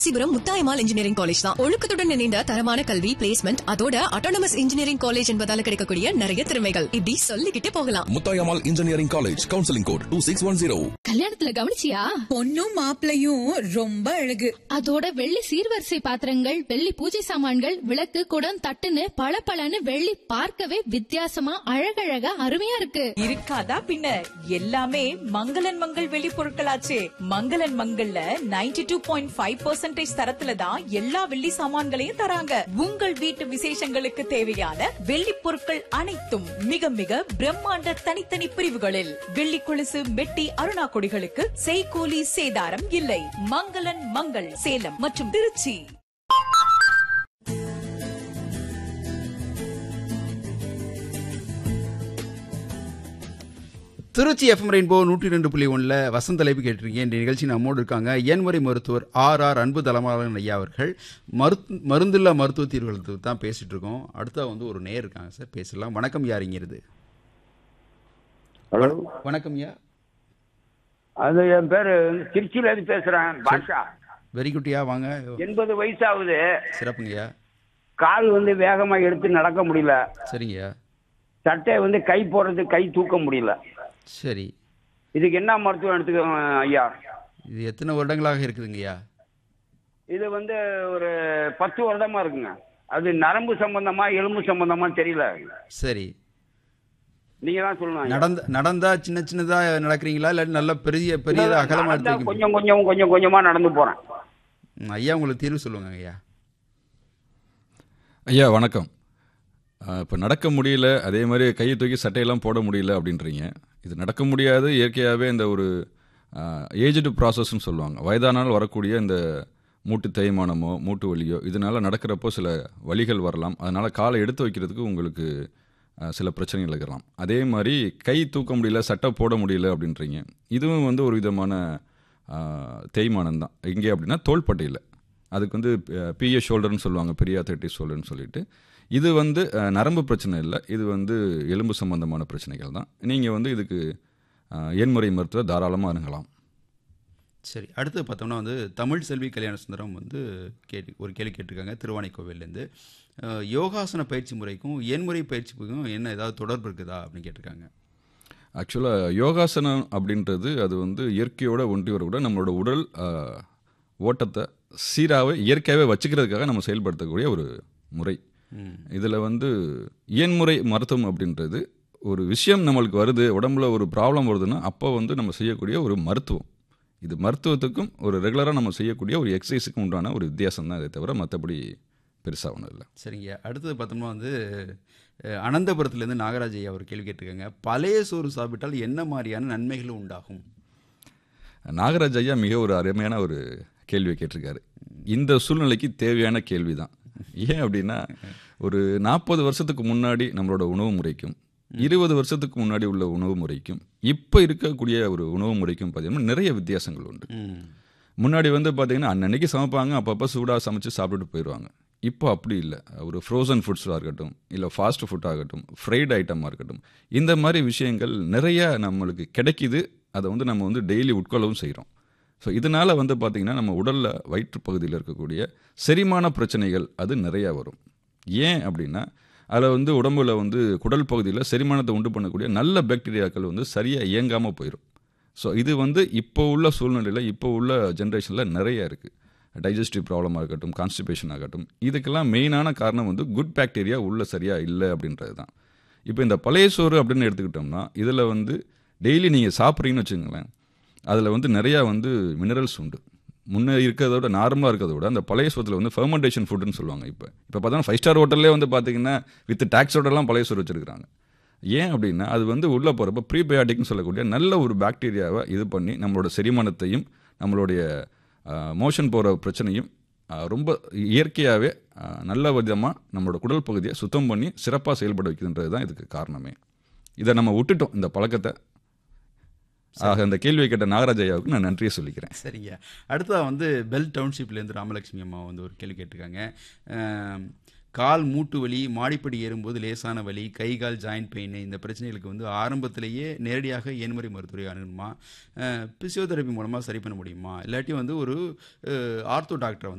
சிபுரம் Muthayammal engineering college தான் ஒழுக்கத்துடன் இணைந்த தரமான கல்வி பிளேஸ்மெண்ட் அதோட அட்டானமஸ் இன்ஜினியரிங் காலேஜ் என்பதால கிடைக்கக்கூடிய நிறைய திறமைகள் இப்படி சொல்லிக்கிட்டே போகலாம் Muthayammal engineering college counselling code two six one zero கல்யாணத்துல கவனிச்சியா பொண்ணும் மாப்பிளையும் ரொம்ப அழகு அதோட வெள்ளி சீர்வரிசை பாத்திரங்கள் வெள்ளி பூஜை சாமான்கள் விளக்கு குடம் தட்டுன்னு பளபளன்னு வெள்ளி பார்க்கவே வித்தியாசமா அழகழகா அருமையா இருக்கு இருக்காதா பின்ன எல்லாமே மங்களன் மங்கள் வெளி பொருட்களாச்சே மங்களன் மங்கள்ல 92.5% டூ பாயிண்ட் ஃபைவ் பர்சன்டேஜ் தரத்துல தான் எல்லா வெள்ளி சாமான்களையும் தராங்க உங்கள் வீட்டு விசேஷங்களுக்கு தேவையான வெள்ளி பொருட்கள் அனைத்தும் மிக மிக பிரம்மாண்ட தனித்தனி பிரிவுகளில் வெள்ளி கொலுசு மெட்டி அருணா கொடிகளுக்கு செய்கூலி சேதாரம் இல்லை மங்களன் மங்கள் சேலம் மற்றும் திருச்சி திருச்சி எஃப்எம் ரெயின்போ நூற்றி ரெண்டு புள்ளி ஒன்றில் வசந்த தலைப்பு கேட்டிருக்கீங்க இந்த நிகழ்ச்சி நம்மோடு இருக்காங்க என்முறை மருத்துவர் ஆர் ஆர் அன்பு தலமாளன் ஐயா அவர்கள் மருத் மருந்துள்ள மருத்துவ தீர்வுகளுக்கு தான் பேசிட்டு இருக்கோம் அடுத்தா வந்து ஒரு நேர் இருக்காங்க சார் பேசலாம் வணக்கம் யாருங்கிறது ஹலோ வணக்கம் ஐயா அது என் பேரு திருச்சியில இருந்து பேசுறேன் பாஷா வெரி குட்டியா வாங்க எண்பது வயசு ஆகுது சிறப்புங்கய்யா கால் வந்து வேகமா எடுத்து நடக்க முடியல சரிங்கய்யா சட்டை வந்து கை போடுறது கை தூக்க முடியல சரி இதுக்கு என்ன மருத்துவம் எடுத்துக்கோங்க ஐயா இது எத்தனை வருடங்களாக இருக்குதுங்கய்யா இது வந்து ஒரு பத்து வருடமா இருக்குங்க அது நரம்பு சம்பந்தமா எலும்பு சம்பந்தமா தெரியல சரி நீங்க தான் சொல்லணும் ஐயா. நடந்த நடந்தா சின்ன சின்னதா நடக்கிறீங்களா இல்லாட்டி நல்ல பெரிய பெரிய அகலமா நடந்தா எடுத்து வைக்க கொஞ்சம் கொஞ்சம் கொஞ்சம் கொஞ்சமா நடந்து போறேன் ம், ஐயா உங்களுக்கு தீர்வு சொல்லுங்க ஐயா ஐயா வணக்கம் இப்போ நடக்க முடியல அதே மாதிரி கையை தூக்கி சட்டையெல்லாம் போட முடியல அப்படின்றீங்க இது நடக்க முடியாது இயற்கையாகவே இந்த ஒரு ஏஜ்டு ப்ராசஸ்ன்னு சொல்லுவாங்க வயதானால் வரக்கூடிய இந்த மூட்டு தேய்மானமோ மூட்டு வலியோ இதனால் நடக்கிறப்போ சில வலிகள் வரலாம் அதனால் காலை எடுத்து வைக்கிறதுக்கு உங்களுக்கு ஆ, சில பிரச்சனைகள் இருக்கலாம் அதே மாதிரி கை தூக்க முடியல சட்டை போட முடியல அப்படின்றீங்க இதுவும் வந்து ஒரு விதமான ஆ, தேய்மானம் தான் எங்கே அப்படின்னா தோள்பட்டையில் அதுக்கு வந்து பிஏ ஷோல்டர்னு சொல்லுவாங்க பெரியாத்தட்டிஸ் ஷோல்டர்னு சொல்லிட்டு இது வந்து அஹ், நரம்பு பிரச்சனை இல்லை இது வந்து எலும்பு சம்பந்தமான பிரச்சனைகள் தான் நீங்கள் வந்து இதுக்கு அஹ், எண்முறை மருத்துவ தாராளமாக அணுகலாம் சரி அடுத்து பார்த்தோம்னா வந்து தமிழ் செல்வி கல்யாண சுந்தரம் வந்து கேட்டு ஒரு கேள்வி கேட்டிருக்காங்க திருவானைக்கோவிலேருந்து அஹ், யோகாசன பயிற்சி முறைக்கும் எண்முறை பயிற்சிக்கும் என்ன ஏதாவது தொடர்பு இருக்குதா அப்படின்னு கேட்டிருக்காங்க ஆக்சுவலாக யோகாசனம் அப்படின்றது அது வந்து இயற்கையோட ஒன்றி வரக்கூட நம்மளோட உடல் அஹ், ஓட்டத்தை சீராகவே இயற்கையாகவே வச்சுக்கிறதுக்காக நம்ம செயல்படுத்தக்கூடிய ஒரு முறை இதில் வந்து இயன்முறை மருத்துவம் அப்படின்றது ஒரு விஷயம் நம்மளுக்கு வருது உடம்புல ஒரு ப்ராப்ளம் வருதுன்னா அப்போ வந்து நம்ம செய்யக்கூடிய ஒரு மருத்துவம் இது மருத்துவத்துக்கும் ஒரு ரெகுலராக நம்ம செய்யக்கூடிய ஒரு எக்ஸசைஸுக்கும் உண்டான ஒரு வித்தியாசம் தான் இதை தவிர மற்றபடி பெருசாக ஒன்றும் இல்லை சரிங்க அடுத்தது பார்த்தோம்னா வந்து அஹ், அனந்தபுரத்துலேருந்து நாகராஜ் ஐயா ஒரு கேள்வி கேட்டிருக்காங்க பழைய சோறு சாப்பிட்டால் என்ன மாதிரியான நன்மைகள் உண்டாகும் நாகராஜ் ஐயா மிக ஒரு அருமையான ஒரு கேள்வியை கேட்டிருக்காரு இந்த சூழ்நிலைக்கு தேவையான கேள்வி தான் ஏன் அப்படின்னா ஒரு நாற்பது வருஷத்துக்கு முன்னாடி நம்மளோட உணவு முறைக்கும் இருபது வருஷத்துக்கு முன்னாடி உள்ள உணவு முறைக்கும் இப்போ இருக்கக்கூடிய ஒரு உணவு முறைக்கும் பார்த்தீங்கன்னா நிறைய வித்தியாசங்கள் உண்டு முன்னாடி வந்து பார்த்தீங்கன்னா அன்னன்னைக்கு சமைப்பாங்க அப்பப்போ சூடாக சமைச்சு சாப்பிட்டுட்டு போயிடுவாங்க இப்போ அப்படி இல்லை ஒரு ஃப்ரோசன் ஃபுட்ஸாக இருக்கட்டும் இல்லை ஃபாஸ்ட் ஃபுட்டாக இருக்கட்டும் ஃப்ரைட் ஐட்டமாக இருக்கட்டும் இந்த மாதிரி விஷயங்கள் நிறைய நம்மளுக்கு கிடைக்குது அதை வந்து நம்ம வந்து டெய்லி உட்கொள்ளவும் செய்கிறோம் ஸோ இதனால் வந்து பார்த்திங்கன்னா நம்ம உடலில் வயிற்று பகுதியில் இருக்கக்கூடிய செரிமான பிரச்சனைகள் அது நிறையா வரும் ஏன் அப்படின்னா அதில் வந்து உடம்புல வந்து குடல் பகுதியில் செரிமானத்தை உண்டு பண்ணக்கூடிய நல்ல பாக்டீரியாக்கள் வந்து சரியாக இயங்காமல் போயிடும் ஸோ இது வந்து இப்போ உள்ள சூழ்நிலையில் இப்போ உள்ள ஜென்ரேஷனில் நிறைய இருக்குது டைஜஸ்டிவ் ப்ராப்ளமாக இருக்கட்டும் கான்ஸ்டிபேஷன் ஆகட்டும் இதுக்கெல்லாம் மெயினான காரணம் வந்து குட் பாக்டீரியா உள்ள சரியாக இல்லை அப்படின்றது தான் இப்போ இந்த பழைய சோறு அப்படின்னு எடுத்துக்கிட்டோம்னா இதில் வந்து டெய்லி நீங்கள் சாப்பிட்றீங்கன்னு வச்சுங்களேன் அதில் வந்து நிறையா வந்து மினரல்ஸ் உண்டு முன்னே இருக்கிறத விட நார்மலாக இருக்கிறத விட அந்த பழைய சோத்தில் வந்து ஃபெர்மெண்டேஷன் ஃபுட்டுன்னு சொல்லுவாங்க இப்போ இப்போ பார்த்தா ஃபைவ் ஸ்டார் ஹோட்டல்லே வந்து பார்த்தீங்கன்னா வித் டேக்ஸோடலாம் பழைய சோறு வச்சுருக்காங்க ஏன் அப்படின்னா அது வந்து உள்ளே போகிறப்ப ப்ரீபயாட்டிக்னு சொல்லக்கூடிய நல்ல ஒரு பாக்டீரியாவை இது பண்ணி நம்மளோட செரிமானத்தையும் நம்மளுடைய மோஷன் போகிற பிரச்சனையும் ஆஹ், ரொம்ப இயற்கையாகவே ஆஹ், நல்ல விதமாக நம்மளோட குடல் பகுதியை சுத்தம் பண்ணி சிறப்பாக செயல்பட வைக்குதுன்றது தான் இதுக்கு காரணமே இதை நம்ம விட்டுட்டோம் இந்த பழக்கத்தை ஆக இந்த கேள்வியை கேட்ட நாகராஜ் ஐயாவுக்கு நான் நன்றியை சொல்லிக்கிறேன் சரிங்க அடுத்ததாக வந்து பெல் டவுன்ஷிப்லேருந்து ராமலட்சுமி அம்மா வந்து ஒரு கேள்வி கேட்டிருக்காங்க அஹ், கால் மூட்டு வலி மாடிப்படி ஏறும்போது லேசான வலி கை கால் ஜாயிண்ட் பெயின் இந்த பிரச்சனைகளுக்கு வந்து ஆரம்பத்திலேயே நேரடியாக எண்முறை மருத்துவரை அணுகணுமா பிசியோதெரப்பி மூலமாக சரி பண்ண முடியுமா இல்லாட்டி வந்து ஒரு ஆர்த்தோ டாக்டரை வந்து